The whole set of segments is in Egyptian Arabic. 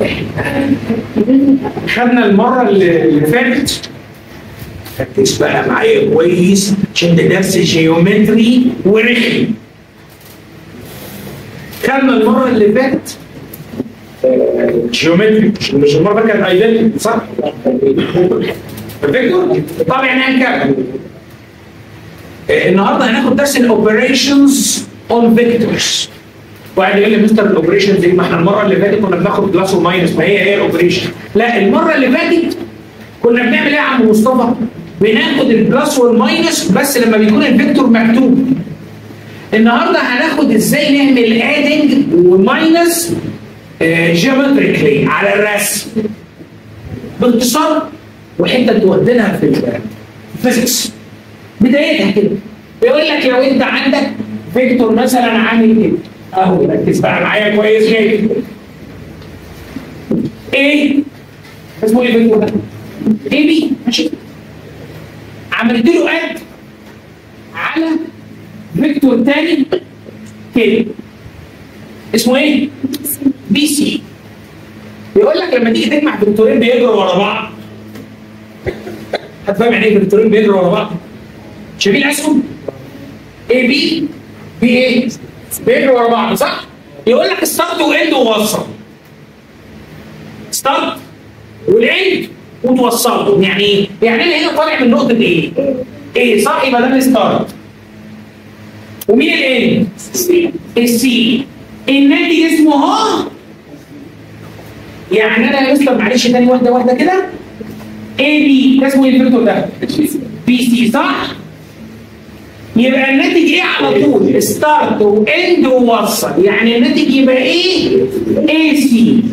خدنا المره اللي اللي فاتت ركز بقى معايا كويس عشان ده درس جيومتري ورخم خدنا المره اللي فاتت جيومتري مش مش المره اللي كانت ايدنتي صح؟ فيكتور طبعا هنكمل آه، النهارده هناخد درس الاوبريشنز اون فيكتورز واحد يقول لي مستر الاوبريشنز دي ما احنا المره اللي فاتت كنا بناخد بلس وماينس ما هي هي الاوبريشن لا المره اللي فاتت كنا بنعمل ايه يا عم مصطفى؟ بناخد البلس والماينس بس لما بيكون الفيكتور مكتوب النهارده هناخد ازاي نعمل ادنج وماينس جيومتريكلي على الرسم باختصار وحته تودينها في الفيزيكس بدايتها كده بيقول لك لو انت عندك فيكتور مثلا عامل كده اهو ركز بقى معايا كويس جدا ايه اسمه ايه الفيكتور ده؟ ايه بي ماشي عملت له اد على فيكتور تاني كده اسمه ايه؟ بي سي بيقول لك لما تيجي تجمع فيكتورين بيجروا ورا بعض هتفهم يعني ايه فيكتورين بيجروا ورا بعض؟ شايفين الاسهم؟ اي بي بي ايه؟ بيجروا ورا بعض صح؟ يقول لك ستارت واند ووصل ستارت والاند وتوصلهم يعني ايه؟ يعني انا هنا طالع من نقطه ايه؟ ايه صح يبقى ده الستارت ومين الاند؟ السي الناتج اسمه ها يعني انا يا مستر معلش تاني واحده واحده كده اي بي ده اسمه ايه الفيكتور ده؟ بي سي صح؟ يبقى الناتج ايه على طول؟ ستارت واند ووصل يعني الناتج يبقى ايه؟ اي سي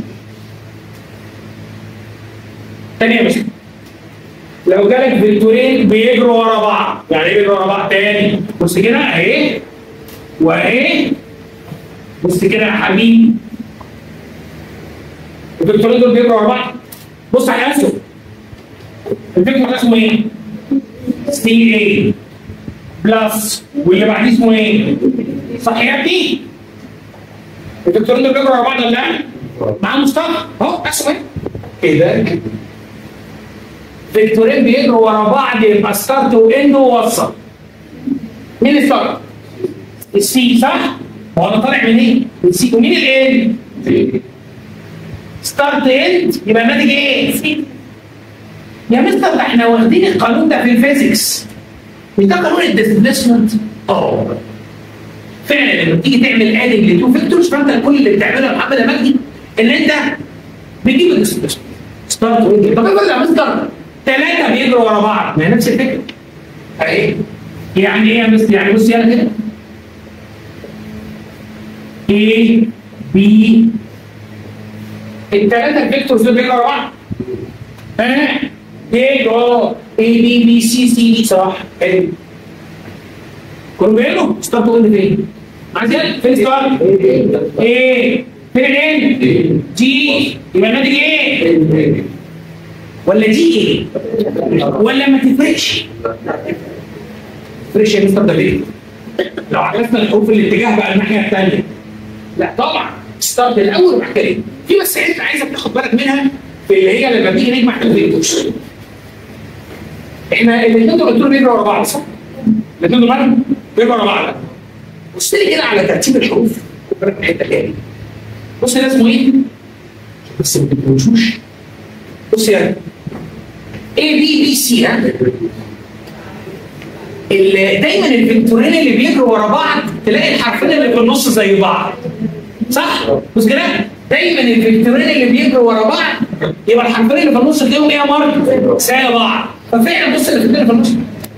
تاني يا مستر لو جالك فيكتورين بيجروا ورا بعض يعني ايه بيجروا ورا بعض تاني؟ بص كده اهي واهي بص كده يا حبيبي الفيكتورين دول بيجروا ورا بعض بص على الاسهم الفيكتور ده اسمه ايه؟ سي اي بلس واللي بعديه اسمه ايه؟ صح يا ابني؟ الفيكتورين دول بيجروا ورا بعض ولا لا؟ مع مصطفى اهو اسهم ايه ده؟ فيكتورين بيجروا ورا بعض يبقى ستارت واند ووصل مين الستارت؟ السي صح؟ هو انا طالع من ايه؟ من سي ومين الاند؟ ستارت اند يبقى الناتج ايه؟ سي يا مستر ده احنا واخدين القانون ده في الفيزيكس مش ده قانون الديسبيسمنت؟ اه فعلا لما تيجي تعمل ادنج لتو فيكتورز فانت كل اللي بتعمله يا محمد يا مجدي ان انت بتجيب الديسبيسمنت ستارت واند طب افرض يا مستر ثلاثه بيجروا ورا بعض ما هي نفس الفكره اهي يعني ايه يا مستر؟ يعني بص يلا كده A B الثلاثة الفيكتورز دول بيجروا ورا بعض ها بيجروا A B B C C D صح حلو كله بيجروا ستارت وين فين؟ عايزين فين ستارت؟ ايه فين الان؟ جي يبقى الناتج ايه؟ ولا دي ايه؟ ولا ما تفرقش؟ تفرقش يا مستر ده ليه؟ لو عكسنا الحروف الاتجاه بقى الناحيه الثانيه لا طبعا ستارت الاول وبعد كده في بس حته عايزك تاخد بالك منها في اللي هي لما بنيجي نجمع الفيكتورز احنا الاثنين دول قلت لهم بيجروا ورا بعض صح؟ الاثنين دول مالهم؟ بيجروا ورا بعض بص لي كده على ترتيب الحروف خد بالك من الحته اللي هي دي بص ده اسمه ايه؟ بس ما تنسوش بص يا اي بي بي سي ها اللي دايما الفيكتورين اللي بيجروا ورا بعض تلاقي الحرفين اللي في النص زي بعض صح؟ بص كده دايما الفيكتورين اللي بيجروا ورا بعض يبقى الحرفين اللي في النص تلاقيهم ايه يا مارك؟ زي بعض ففعلا بص الفيكتورين اللي في النص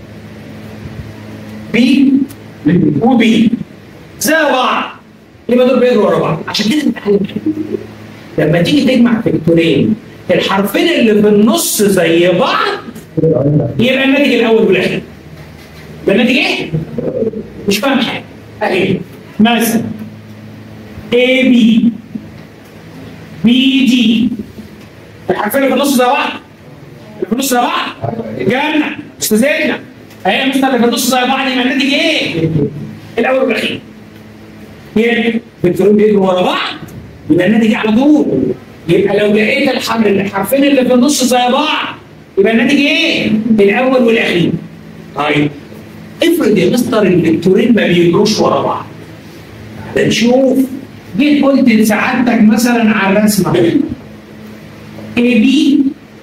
بي وبي زي بعض يبقى دول بيجروا ورا بعض عشان كده نتعلم لما تيجي تجمع فيكتورين الحرفين اللي في النص زي بعض يبقى الناتج الاول والاخير ده الناتج ايه؟ مش فاهم حاجه اهي مثلا اي بي بي دي الحرفين اللي في النص زي بعض اللي في النص زي بعض جنة استاذنا اهي يا مستر اللي في النص زي بعض يبقى الناتج ايه؟ الاول والاخير يعني الفيكتورين بيجروا ورا بعض يبقى الناتج ايه على طول يبقى لو لقيت الحرف الحرفين اللي في النص زي بعض يبقى الناتج ايه؟ الاول والاخير. طيب افرض يا مستر الفيكتورين ما بيجروش ورا بعض. ده نشوف جيت قلت لسعادتك مثلا على الرسمه اي بي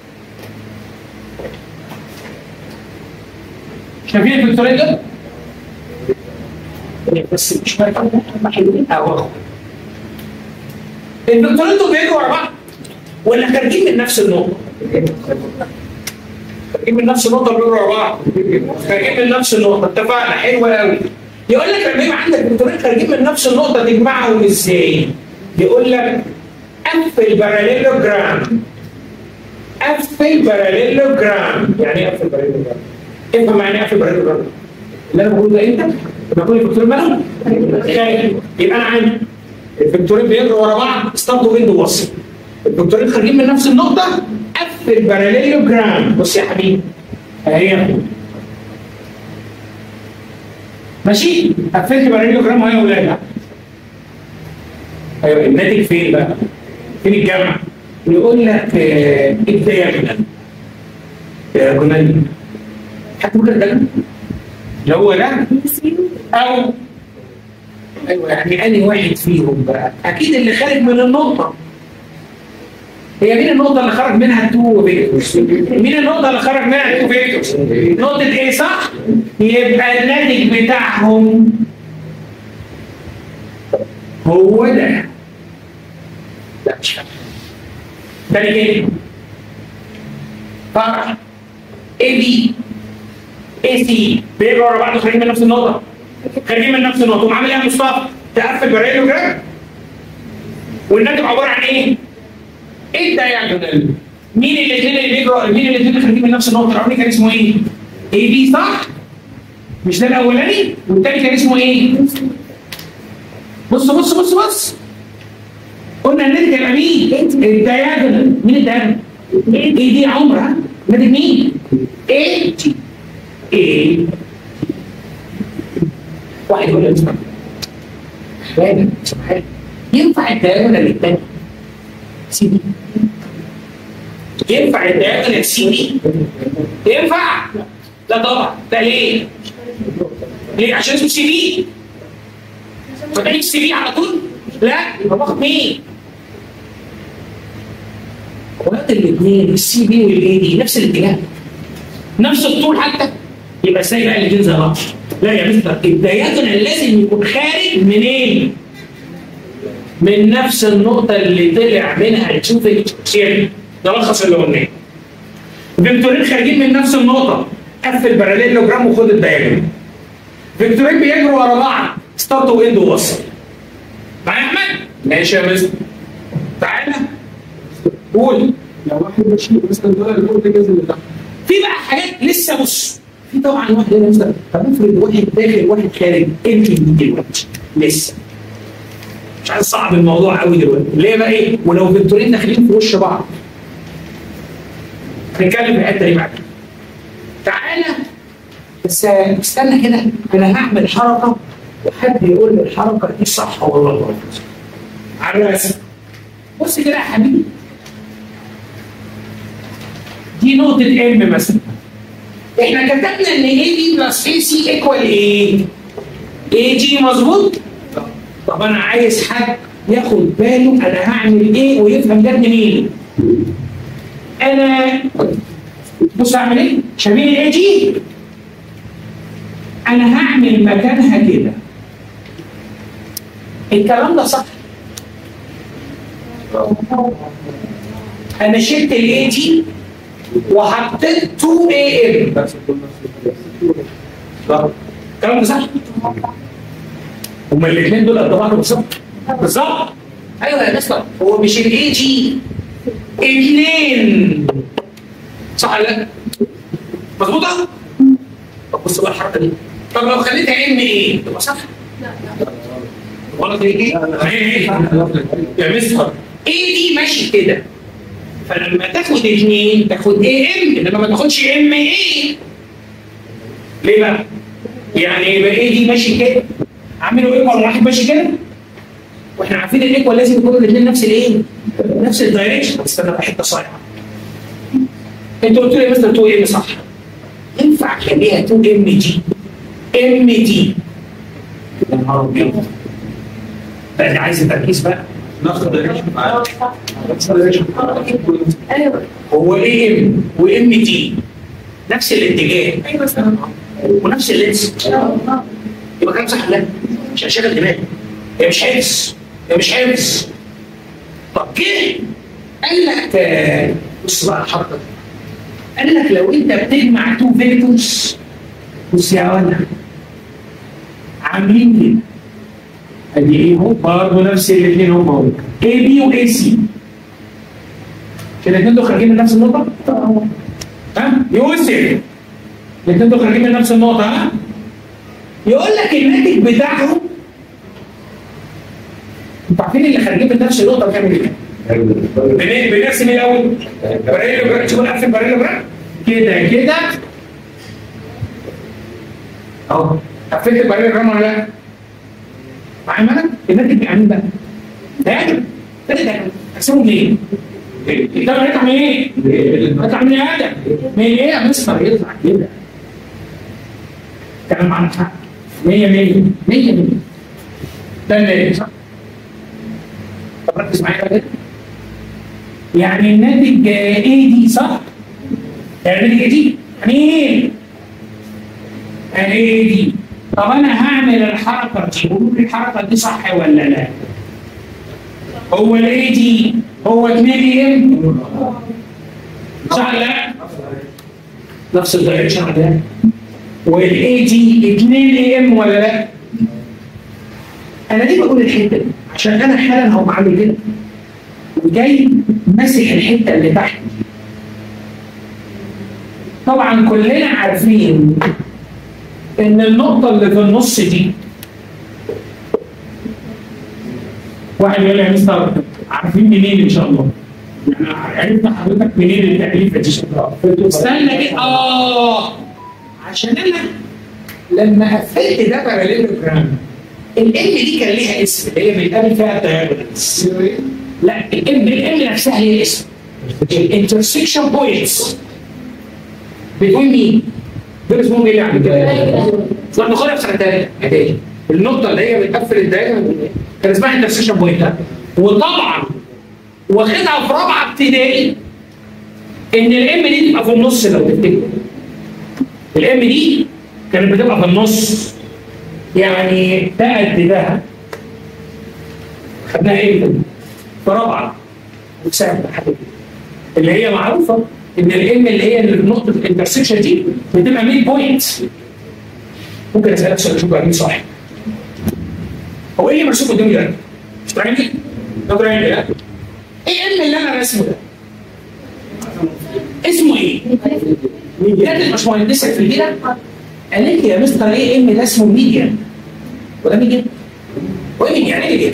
شايفين الفيكتورين ده؟ بس مش فاكر هم حلوين قوي الفيكتورين دول بيجروا ورا بعض ولا خارجين من نفس النقطه؟ خارجين من نفس النقطه بيجروا ورا بعض خارجين من نفس النقطه اتفقنا حلو قوي يقول لك لما يبقى عندك فيكتورين خارجين من نفس النقطه تجمعهم ازاي؟ يقول لك قفل باراليلوجرام قفل باراليلوجرام يعني ايه قفل باراليلوجرام؟ افهم معنى ايه قفل باراليلوجرام؟ اللي انا بقوله ده انت لما يكون الفيكتورين مالهم خارج يبقى انا عندي الفيكتورين بيجروا ورا بعض ستارت ويندو وصل الفيكتورين خارجين من نفس النقطه قفل باراليلوجرام بص يا حبيبي اهي ماشي قفلت باراليلوجرام اهي يا ولاد ايوه الناتج فين بقى؟ فين الجمع؟ يقول لك آه، الدياجونال دياجونال حد ممكن ده اللي هو ده او ايوه يعني انهي واحد فيهم بقى؟ اكيد اللي خارج من النقطه هي مين النقطة اللي خرج منها التو فيكتورز؟ مين النقطة اللي خرج منها التو فيكتورز؟ نقطة ايه صح؟ يبقى الناتج بتاعهم هو ده لا مش فاهم تاني كده فرع اي بي اي سي بيجروا ورا بعض خارجين من نفس النقطة خارجين من نفس النقطة وعامل ايه يا مصطفى؟ تقفل باراليلوجرام والناتج عبارة عن ايه؟ ايه الدايجونال؟ مين الاثنين اللي بيجروا مين الاثنين اللي خارجين من نفس النقطة؟ الأولاني كان اسمه ايه؟ اي بي صح؟ مش ده الأولاني؟ والتاني كان اسمه ايه؟ بص بص بص بص قلنا الناتج هيبقى مين؟ الدياجونال مين الدياجونال؟ ايه دي عمرها ناتج مين؟ ايه جي ايه واحد يقول لي اسمع وانا سبحان ينفع الدياجونال الثاني سي دي ينفع الدياجونال سي دي؟ ينفع؟ لا طبعا ده ليه؟ ليه؟ عشان اسمه سي دي فتحيك السي في على طول؟ لا يبقى باخد مين؟ وقت الاثنين السي بي والاي دي نفس الاتجاه نفس الطول حتى يبقى ازاي بقى الاثنين زي بعض؟ لا يا مستر الدياجونال لازم يكون خارج منين؟ من نفس النقطة اللي طلع منها تشوف الشيل ده لخص اللي قلناه. فيكتورين خارجين من نفس النقطة قفل باراليلوجرام وخد الدياجونال. فيكتورين بيجروا ورا بعض ستارت واند ووصل. معايا يا احمد؟ ماشي يا مستر. تعالى قول لو واحد ماشي مثلا ده الكود ده جاز اللي تحت في بقى حاجات لسه بص في طبعا واحد هنا مثلا طب افرض واحد داخل واحد خارج امتى دي دلوقتي لسه مش عايز صعب الموضوع قوي دلوقتي ليه بقى ايه ولو فيكتورين داخلين في وش بعض هنتكلم في الحته دي بعد تعالى بس استنى كده انا هعمل حركه وحد يقول لي الحركه دي صح ولا غلط على الرسم بص كده يا حبيبي دي نقطة ام مثلا احنا كتبنا ان اي بي بلس اي سي ايكوال ايه؟ اي جي مظبوط؟ طب انا عايز حد ياخد باله انا هعمل ايه ويفهم ده مين؟ انا بص هعمل ايه؟ شايفين الاي جي؟ انا هعمل مكانها كده الكلام ده صح انا شلت الاي جي وحطيت 2 اي ام بس كل نفس الكلام ده صح؟ هما الاثنين دول قد بعض بالظبط بالظبط ايوه يا مستر هو مش الاي جي اثنين صح ولا لا؟ مظبوطه؟ طب بص بقى الحركه دي طب لو خليتها ام ايه؟ تبقى صح؟ غلط ايه؟ ايه؟ يا مستر ايه دي ماشي كده فلما تاخد اثنين تاخد اي ام انما ما تاخدش ام ايه ليه بقى؟ يعني يبقى ايه دي ماشي كده عامله ايه واحد ماشي كده واحنا عارفين الايكوال لازم يكونوا الاثنين نفس الايه؟ نفس الدايركشن بس انا حته صايعه انت قلت لي يا مستر 2 ام صح ينفع اخليها 2 ام دي ام دي يا نهار ابيض بقى دي عايز تركيز بقى نفس الدايركشن نفس الدايركشن ايوه هو ايه ام وام دي نفس الاتجاه ايوه صح ونفس اللينس يبقى كلام صح لا مش هشغل دماغي هي مش حفظ هي مش حفظ طب جه قال لك آه، بص بقى الحركه دي قال لك لو انت بتجمع تو فيكتورز بص يا ولد عاملين كده ادي ايه هو برضه نفس الاثنين هم هم اي بي واي سي مش الاثنين دول خارجين من نفس النقطه؟ ها؟ يوسف الاثنين دول خارجين من نفس النقطه ها؟ يقول لك الناتج بتاعهم انتوا عارفين اللي خارجين من نفس النقطه بتعمل ايه؟ بن- بنرسم ايه الاول؟ باريلوجرام شوف انا قافل باريلوجرام كده كده اهو قفلت الباريلوجرام ولا لا؟ معايا مالك؟ الناتج بيبقى مين بقى؟ ده ده ده اقسمه منين؟ ده هيطلع من ايه؟ هيطلع من ادم من ايه يا مستر يطلع كده كلام عن حق 100 100 100 100 ده الناتج صح؟ طب ركز معايا بقى كده يعني الناتج ايه دي صح؟ يعني الناتج ايه دي؟ يعني ايه؟ يعني ايه دي؟ طب انا هعمل الحركه دي قولوا لي الحركه دي صح ولا لا؟ هو الايه دي هو 2 ام صح ولا لا؟ نفس الدايركشن ده والاي دي 2 ام ولا لا؟ انا ليه بقول الحته دي؟ عشان انا حالا هقوم عامل كده وجاي ماسح الحته اللي تحت طبعا كلنا عارفين ان النقطه اللي في النص دي واحد يقول لي يا مستر عارفين منين ان شاء الله؟ يعني عرفت حضرتك منين التأليفة دي؟ استنى كده اه عشان انا لما قفلت ده باراليلوجرام الام دي كان ليها اسم اللي هي بيتقابل فيها الدايجونالز لا الام الام نفسها هي اسم الانترسكشن بوينتس بتوين مين؟ دول اسمهم ايه اللي عند كده؟ احنا بناخدها في سنه ثالثه اعدادي النقطه اللي هي بتقفل الدايجونال كان اسمها انترسكشن بوينت وطبعا واخدها في رابعه ابتدائي ان الام دي تبقى في النص لو تفتكر الام دي كانت بتبقى في النص يعني ده قد ده خدناها ايه في رابعه وسهل حاجه اللي هي معروفه ان الام اللي هي اللي في نقطه الانترسكشن دي بتبقى 100 بوينت ممكن اسالك سؤال شوف مين صح هو ايه اللي مرسوم قدامي ده؟ مش تراينجل؟ ده تراينجل ها؟ ايه ام اللي انا راسمه ده؟ اسمه ايه؟ كانت الباشمهندسه في البيئه قالت لي يا مستر ايه ام ده اسمه ميديان وده ميديان؟ وايه ميديان؟ يعني ايه ميديان؟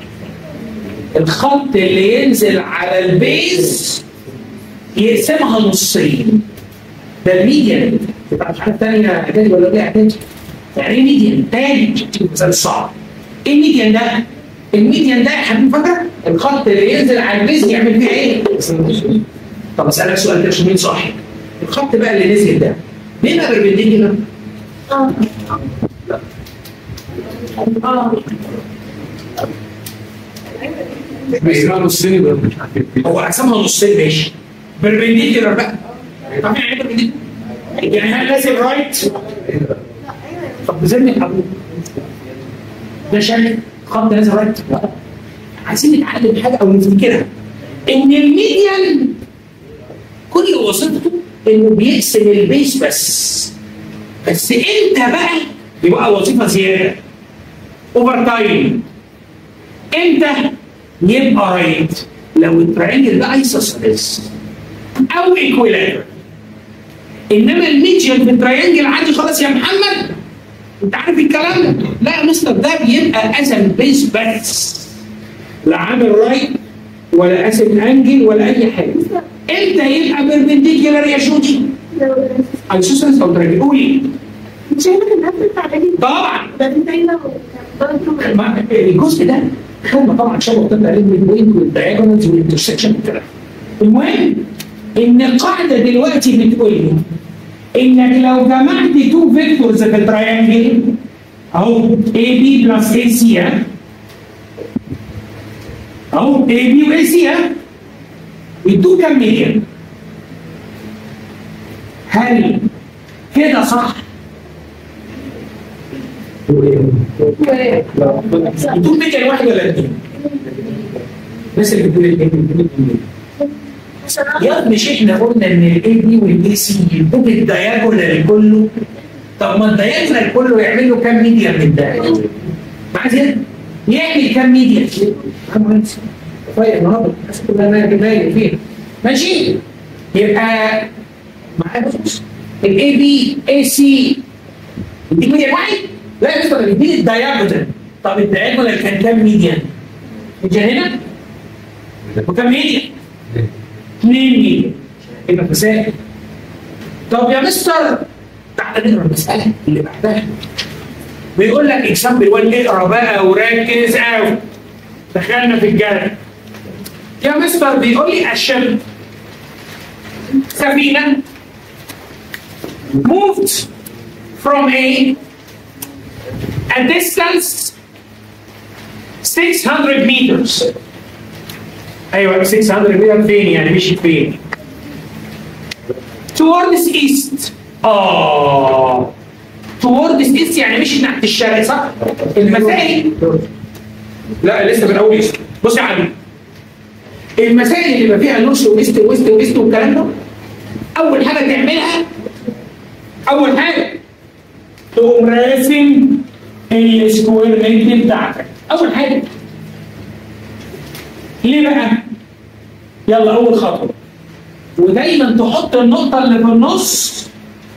الخط اللي ينزل على البيز يقسمها نصين ده الميديان تبقى مش عارف تانية اعدادي ولا ايه اعدادي يعني ايه ميديان؟ تاني مثال صعب ايه الميديان ده؟ الميديان ده يا حبيبي فاكر؟ الخط اللي ينزل على البيز يعمل فيها ايه؟ طب اسالك سؤال كده عشان مين صاحي؟ الخط بقى اللي نزل ده بيبقى بربنديكولار اه اه بيسمعوا نصين يبقى مش عارف ايه هو قسمها نصين ماشي بربنديكولار بقى طب يعني ايه بربنديكولار؟ يعني هل لازم رايت؟ طب بذمة ابوك ده شكل خط نازل رايت؟ لا عايزين نتعلم حاجه او نفتكرها ان الميديان كل وظيفته انه بيقسم البيس بس بس امتى بقى يبقى وظيفه زياده اوفر تايم امتى يبقى رايت لو الترينجل ده ايسوسيلس او ايكويلاتر انما الميديان في الترينجل عادي خلاص يا محمد انت عارف الكلام ده لا يا مستر ده بيبقى قسم بيس بس لا عامل رايت ولا قاسم انجل ولا اي حاجه امتى يبقى بيربنديكولار يا شوتي ايسوسيلس او ترينجل قولي مش هي كانت نفس التعليم طبعا ده في دايما وكان ما- الجزء ده خدنا طبعا شغل طب علم البوينت والدايجونالز والانترسكشن والكلام المهم ان القاعده دلوقتي بتقول لي انك لو جمعت تو فيكتورز في التراينجل اهو اي بي بلس اي سي اهو اي بي واي سي يدوك كام مليون؟ هل كده صح؟ يدوك مليون واحد ولا اثنين؟ الناس اللي بتقول الاثنين يا مش احنا قلنا ان الاي بي والاي سي يدوك الدياجونال كله طب ما الدياجونال كله يعمل له كام ميديا من الدياجونال؟ معايا كده؟ يعمل كام ميديا؟ طيب النهارده الناس كلها نايمه فين؟ ماشي؟ يبقى معايا بص الاي بي اي سي يديك ميديا واحد؟ لا يا مستر يديك الدياجونال طب الدياجونال كان كام ميديا؟ ميديا هنا؟ وكام ميديا؟ 2 ميديا يبقى مسائل طب يا مستر تعالى نقرا المساله اللي بعدها بيقول لك اكزامبل 1 اقرا بقى وركز قوي دخلنا في الجري يا مستر بيقول لي الشمس سفينه moved from a a distance 600 meters ايوه 600 متر فين يعني مشيت فين؟ towards east اه towards east يعني مشيت ناحيه الشرق صح؟ المسائل لا لسه من اول ايست بص يا علي المسائل اللي بيبقى فيها نورث وايست وايست وايست والكلام ده اول حاجه تعملها اول حاجه تقوم راسم السكوير متر بتاعتك اول حاجه ليه بقى؟ يلا اول خطوه ودايما تحط النقطه اللي في النص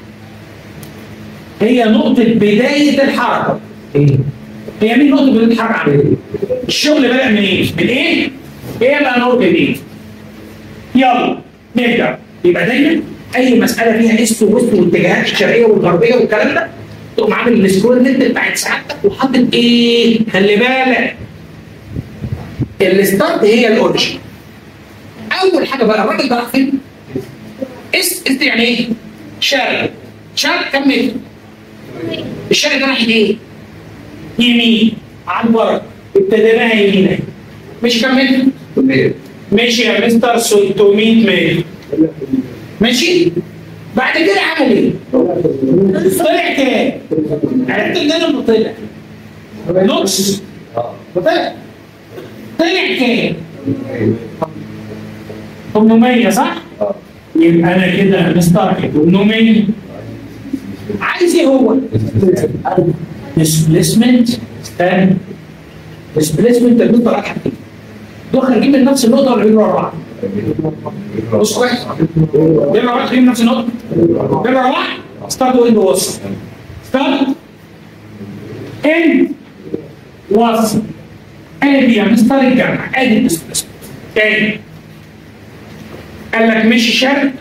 هي نقطه بدايه الحركه هي مين نقطه بدايه الحركه عندك؟ الشغل بدا من ايه؟ من ايه؟ ايه بقى نقطه ايه؟ يلا نبدا يبقى دايما اي مساله فيها است ووست والاتجاهات الشرقيه والغربيه والكلام ده تقوم عامل السكوير نت بتاعت سعادتك وحاطط ايه؟ خلي بالك الستارت هي الاوريجن اول حاجه بقى الراجل ده راح فين؟ اس اس يعني ايه؟ شرق شرق كم متر؟ الشرق ده ناحيه ايه؟ يمين على البركه ابتديناها يمين مش كم متر؟ ماشي يا مستر 600 متر ماشي؟ بعد كده عمل ايه؟ طلع كام؟ عرفت ان انا لما طلع نص طلع طلع كام؟ 800 صح؟ يبقى انا كده مسترحب 800 عايز ايه هو؟ ديسبليسمنت استنى ديسبليسمنت النقطه رايحه فين؟ دول خارجين من نفس النقطه ولا بيجروا ورا بعض؟ بص كويس بيجروا ورا بعض خارجين من نفس النقطه بيجروا ورا بعض ستارت واند وصل ستارت اند وصل ادي يا مستر الجامعه ادي الديسبليسمنت تاني قال لك مشي شرق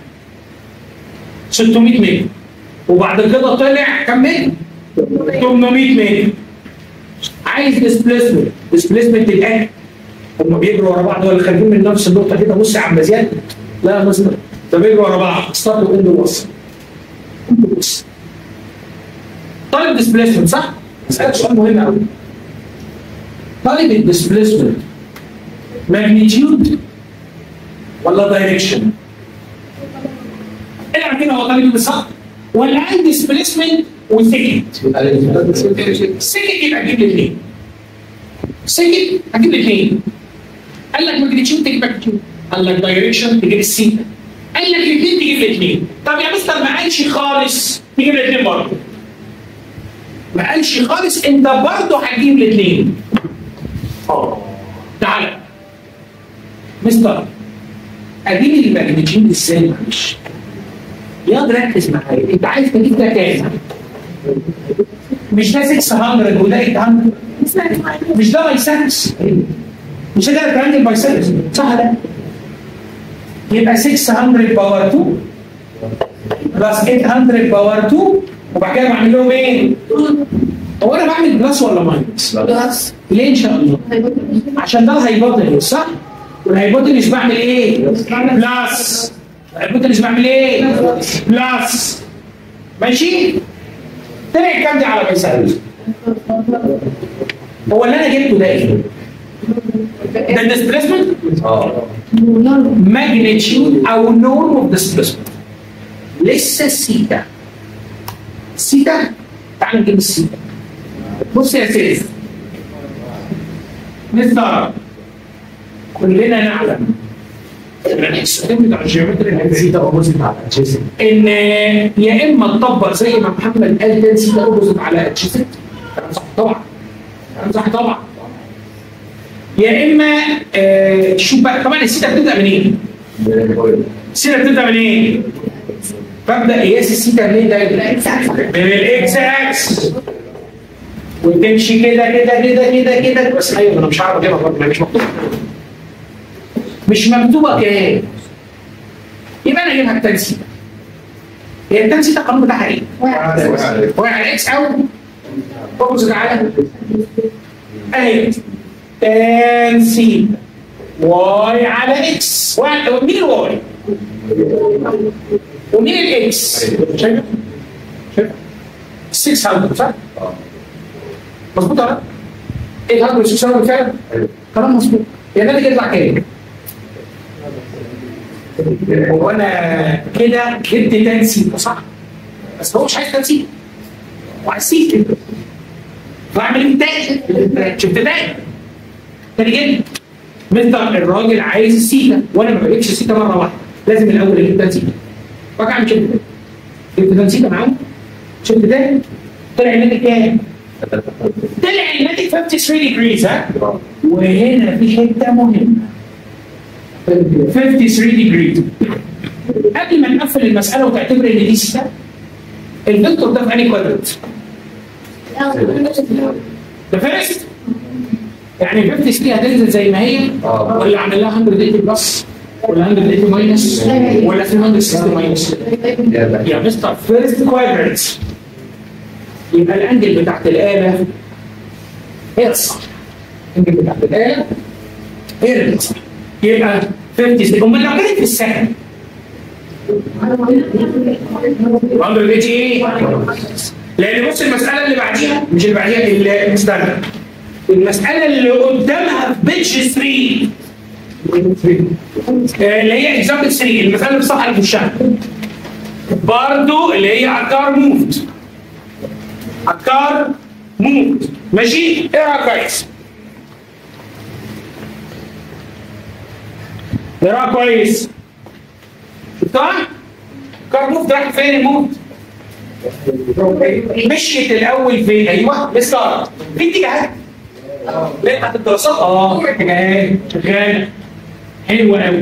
600 متر وبعد كده طلع كم متر؟ 800 متر عايز ديسبليسمنت ديسبليسمنت الان هم بيجروا ورا بعض ولا خارجين من نفس النقطه كده بص يا عم زياد لا يا مستر ده بيجروا ورا بعض ستارت واند وصل بص طالب ديسبليسمنت صح؟ اسالك سؤال مهم قوي طالب الديسبليسمنت ماجنتيود ولا دايركشن؟ احنا عارفين هو طالب بالظبط ولا عندي ديسبليسمنت وسكت سكت يبقى اجيب الاثنين سكت اجيب الاثنين قال لك ماجنتيود تجيب ماجنتيود قال لك دايركشن تجيب السيتا قال لك الاثنين تجيب الاثنين طب يا مستر ما قالش خالص تجيب الاثنين برضه ما قالش خالص انت برضه هتجيب الاثنين اه تعالى مستر اجيب الماجنتيود ازاي معلش يا ركز معايا انت عايز تجيب ده كام مش ده 600 وده 800 مش ده بايسكس مش ده ترانجل بايسكس صح ده يبقى 600 باور 2 بلس 800 باور 2 وبعد كده بعمل لهم ايه؟ هو انا بعمل بلس ولا ماينس؟ بلس ليه ان شاء الله؟ عشان ده الهايبوتنس صح؟ والهايبوتنس بعمل ايه؟ بلس الهايبوتنس بعمل ايه؟ بلس ماشي؟ طلع كام دي على ما يسأل هو اللي انا جبته ده ايه؟ ده الديسبيسمنت اه ماجنتيود او نورم اوف ديسبيسمنت لسه السيتا السيتا تعال نجيب السيتا بص يا سيدي مستر كلنا نعلم ان الاكستريم بتاع الجيومتري الهندسيه ده اوبوزيت على ادجيسنت ان يا اما تطبق زي ما محمد قال ده سيتا اوبوزيت على ادجيسنت كلام صح طبعا كلام صح طبعا يا اما آه شوف بقى طبعا السيتا بتبدا منين؟ السيتا بتبدا منين؟ ببدا قياس السيتا منين ده؟ من الاكس اكس وتمشي كده كده كده كده كده بس ايوه انا مش عارف اجيبها برضه مش مكتوبه مش مكتوبه كام يبقى انا اجيبها بتان سيتا هي التان سيتا القانون بتاعها ايه؟ واقع على اكس او اوبوزيت على اهي تان سيتا واي على اكس واحد- مين الواي؟ ومين الاكس؟ شايف؟ شايف؟ 600 صح؟ مظبوط ولا لا؟ 800 600 فعلا؟ كلام مظبوط يعني الناتج يطلع كام؟ هو انا كده جبت تنسيق صح؟ بس هو مش عايز تنسيق هو عايز سيت فاعمل ايه تاني؟ شفت تاني؟ تاني جدا مستر الراجل عايز السيتا وانا ما بجيبش السيتا مره واحده لازم الاول اجيب تنسيق فاجي اعمل كده جبت تنسيق معاهم شفت تاني؟ طلع الناتج كام؟ طلع الناتج 53 degrees ها؟ وهنا في حته مهمه 53 degrees قبل ما نقفل المساله وتعتبر ان دي سيتا الفيكتور ده في انهي كوادرنت؟ ده فيرست يعني 53 هتنزل زي ما هي آه. ولا عامل لها 180 بلس ولا 180 ماينس ولا 360 ماينس يا مستر فيرست كوادرنت يبقى الانجل بتاعت الاله هي الصح الانجل بتاعت الاله هي اللي الصح يبقى 50 امال لو كانت في السكند 180 ايه؟ لان بص المساله اللي بعديها مش اللي بعديها اللي استنى المساله اللي قدامها في بيتش 3 آه، اللي هي اكزامبل 3 المساله اللي في الصفحه اللي في الشهر برضه اللي هي عكار موفد عكار موفد ماشي اقرا كويس اقرا كويس شفتها؟ عكار موفد راح فين الموفد؟ مشيت الاول فين؟ ايوه مستر في اتجاهات لا بتاعت الدراسات اه اتجاهات شغاله حلوه قوي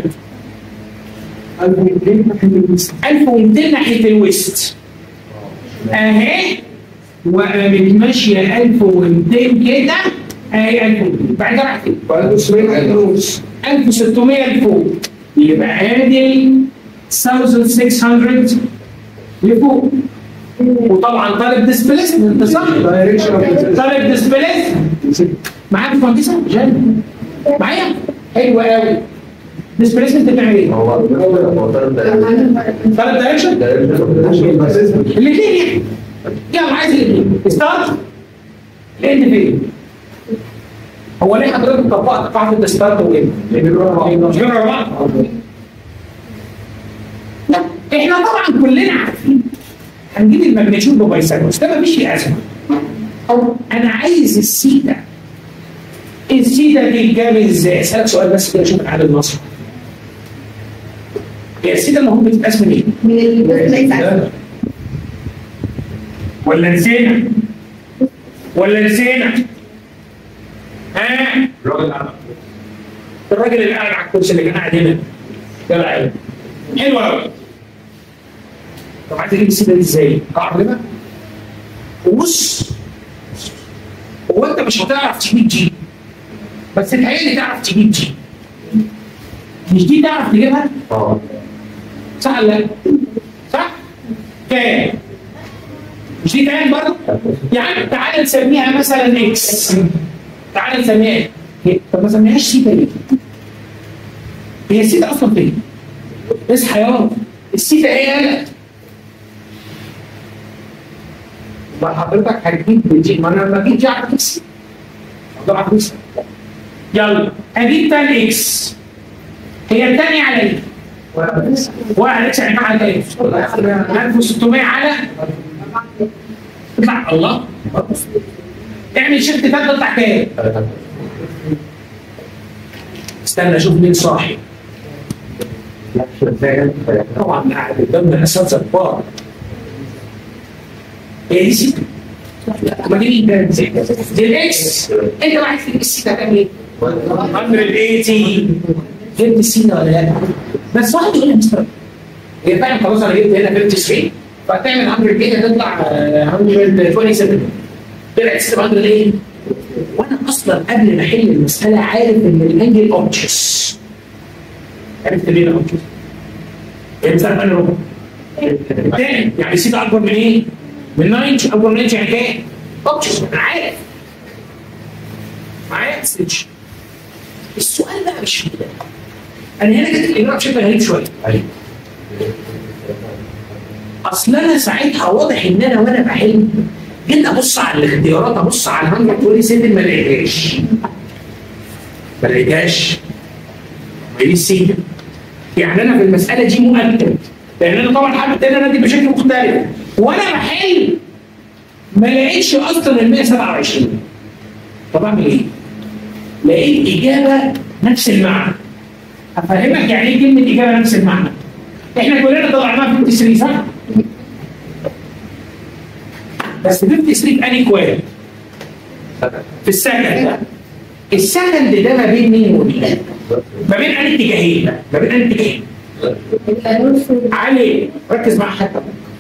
1200 ناحيه الويست اهي وقامت ماشيه 1200 كده اهي 1200 بعد كده راحت فين؟ 1600 لفوق يبقى ادي 1600 لفوق وطبعا طالب ديسبليسمنت صح؟ طالب ديسبليسمنت معاك مهندسه؟ جان معايا؟ حلو قوي ديسبليسمنت بتعمل ايه؟ طالب دايركشن؟ الاثنين يعني يلا عايز الاثنين ستارت الاند فين؟ هو ليه حضرتك طبقت قاعده الستارت وكده؟ مش بيقرا بعض؟ لا احنا طبعا كلنا عارفين هنجيب الماجنتيود ببايثاغورس ده مفيش فيه ازمه او انا عايز السيتا السيتا دي تجاب ازاي؟ اسالك سؤال بس كده اشوف العدد المصري هي السيتا المفروض بتتقسم ايه؟ ولا نسينا؟ ولا نسينا؟ ها؟ الراجل اللي قاعد على الكرسي اللي كان قاعد هنا يلا عيب حلو قوي طب عايز اجيب السيده دي ازاي؟ اعرفها وبص هو انت مش هتعرف تجيب جي بس تهيألي تعرف تجيب جي مش دي تعرف تجيبها؟ صح ولا لا؟ صح؟ كام؟ مش دي تاني برضه؟ يعني تعالى نسميها مثلا اكس تعالى نسميها ايه؟ هي- طب ما سميهاش سيتا ليه؟ هي السيتا اصلا فين؟ اصحى يا السيتا ايه يالا؟ ما حضرتك هتجيب دي ما انا لما اجيب دي على اكس موضوع عكس يلا اجيب تاني اكس هي الثانية على ايه؟ واحد اكس يعني على ايه؟ 1600 على اطلع الله اعمل شيفت تاني تطلع كام؟ استنى اشوف مين صاحي طبعا قاعد قدامنا اساتذه كبار هي دي ستة ما دي مين دي الاكس انت بقى عايز تجيب السيتا تعمل ايه؟ 180 جبت السيتا ولا لا؟ بس واحد يقول لي مستر هي فعلا خلاص انا جبت هنا 53 فهتعمل 100 تطلع آه، 127 طلعت 700 ايه؟ وانا اصلا قبل ما احل المساله عارف ان الانجل اوبجكتس عرفت ليه الاوبجكتس؟ المساله انا ربع الثاني يعني سيتا اكبر من ايه؟ من 9 اكبر من 9 يعني كام؟ اوبجكتس انا عارف معايا ستيتش السؤال بقى مش في كده انا هنا جت الاجابه بشكل غريب شويه اصل انا ساعتها واضح ان انا وانا بحل جيت ابص على الاختيارات ابص على 127 ما لقيتهاش ما لقيتهاش ما دي السيده يعني انا في المساله دي مؤكد لان انا طبعا حابب ان انا ادي بشكل مختلف وانا بحل ما لقيتش اصلا ال 127 طب اعمل ايه؟ لقيت اجابه نفس المعنى افهمك يعني ايه كلمه اجابه نفس المعنى احنا كلنا طلعناها 53 صح؟ بس 53 اني كويس في السكند السكند ده ما بين مين ومين؟ ما بين اني اتجاهين ما بين اني اتجاهين علي ركز مع حتى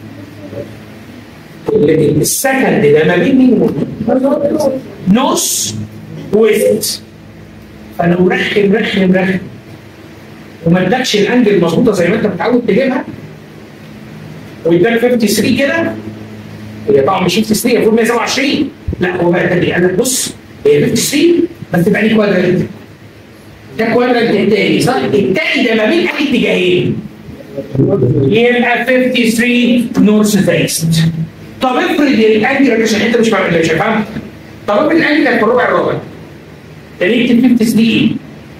السكند ده ما بين مين ومين؟ نص ويست فانا مرخم رخم رخم وما ادكش الانجل المظبوطه زي ما انت متعود تجيبها واداك 53 كده هي طبعا مش 53 المفروض 127 لا هو بقى تاني انا بص هي 53 بس تبقى لي كوادرنت ده كوادرنت التاني صح؟ التاني ده ما بين اي اتجاهين يبقى 53 نورث فيست طب افرض الانجل عشان انت مش فاهم مش فاهم طب افرض الانجل في الربع الرابع تاني اكتب 53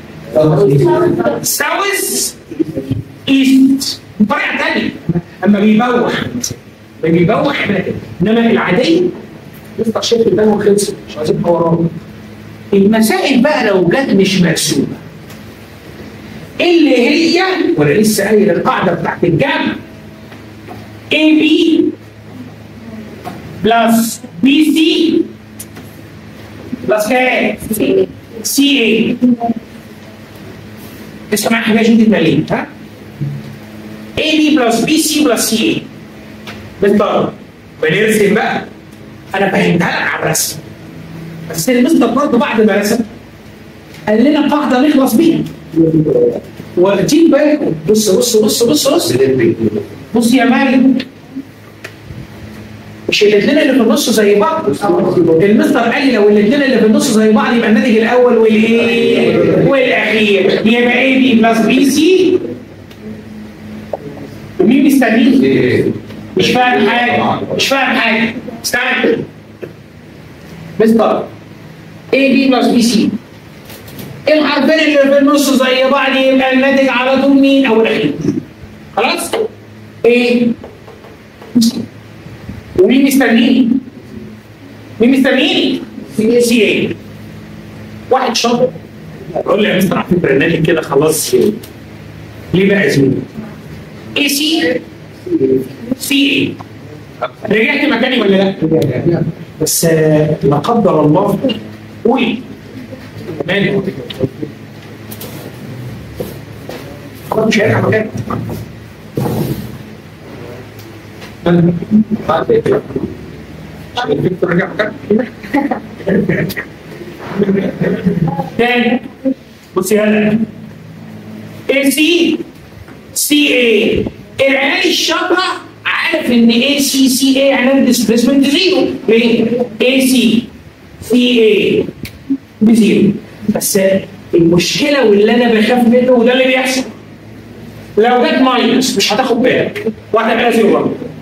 ساوث ايست بطريقه ثانيه اما بيبوح بيبوح احنا كده انما العاديه يفتح شكل الدم خلص مش عايزين حوارات المسائل بقى لو جت مش مرسومه اللي هي وانا لسه قايل القاعده بتاعت الجمع اي بي بلس بي سي بلس كام؟ سي اي اسمع حاجه جديده ماليه ها اي بي بلس بي سي بلس سي اي بالضبط بنرسم بقى انا فهمتها لك على الرسم بس المستر برضه بعد ما رسم قال لنا قاعده نخلص بيها واخدين بالكم بص بص بص بص بص بص يا مالك مش الاثنين اللي في النص زي بعض المستر قال لي لو الاثنين اللي في النص زي بعض يبقى الناتج الاول والايه والاخير يبقى اي بي بلس بي سي ومين مستنيه؟ مش فاهم حاجه مش فاهم حاجه استنى مستر اي بي بلس بي سي الحرفين اللي في النص زي بعض يبقى الناتج على طول مين او الاخير خلاص ايه ومين مستنيني مين مستنيني سي اي واحد شاطر يقول لي يا مستر على فكره الناتج كده خلاص ليه بقى يا زميلي اي سي سي اي رجعت مكاني ولا لا؟ بس آه، لا قدر الله قولي مالك خلاص مش هيرجع مكاني رجع مكاني تاني بصي هلا اي سي سي اي العيال الشاطره عارف ان اي سي سي اي يعني الديسبيسمنت زيرو ليه؟ اي سي سي اي بزيرو بس المشكله واللي انا بخاف منه وده اللي بيحصل لو جت ماينس مش هتاخد بالك وهتعملها زيرو برضه